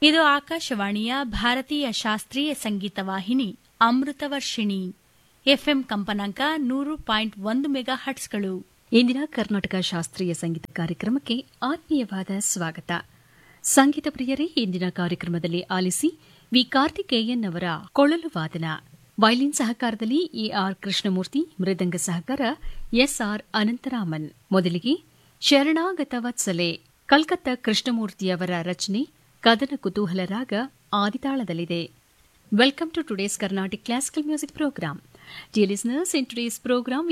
ಇದು ಆಕಾಶವಾಣಿಯ ಭಾರತೀಯ ಶಾಸ್ತ್ರೀಯ ಸಂಗೀತ ವಾಹಿನಿ ಅಮೃತವರ್ಷಿಣಿ ಎಫ್ಎಂ ಕಂಪನಾಂಕ ನೂರು ಪಾಯಿಂಟ್ ಒಂದು ಮೆಗಾ ಹಟ್ಸ್ಗಳು ಇಂದಿನ ಕರ್ನಾಟಕ ಶಾಸ್ತ್ರೀಯ ಸಂಗೀತ ಕಾರ್ಯಕ್ರಮಕ್ಕೆ ಆತ್ಮೀಯವಾದ ಸ್ವಾಗತ ಸಂಗೀತ ಪ್ರಿಯರೇ ಇಂದಿನ ಕಾರ್ಯಕ್ರಮದಲ್ಲಿ ಆಲಿಸಿ ವಿ ಕಾರ್ತಿಕೇಯನ್ ಅವರ ಕೊಳಲು ವಾದನ ವೈಲಿನ್ ಸಹಕಾರದಲ್ಲಿ ಎಆರ್ ಕೃಷ್ಣಮೂರ್ತಿ ಮೃದಂಗ ಸಹಕಾರ ಎಸ್ಆರ್ ಅನಂತರಾಮನ್ ಮೊದಲಿಗೆ ಶರಣಾಗತ ವತ್ಸಲೆ ಕಲ್ಕತ್ತಾ ಕೃಷ್ಣಮೂರ್ತಿಯವರ ರಚನೆ ಕದನ ಕುತೂಹಲ ರಾಗ ಆದಿತಾಳದಲ್ಲಿದೆ welcome to today's Carnatic classical music program Dear listeners, in today's program,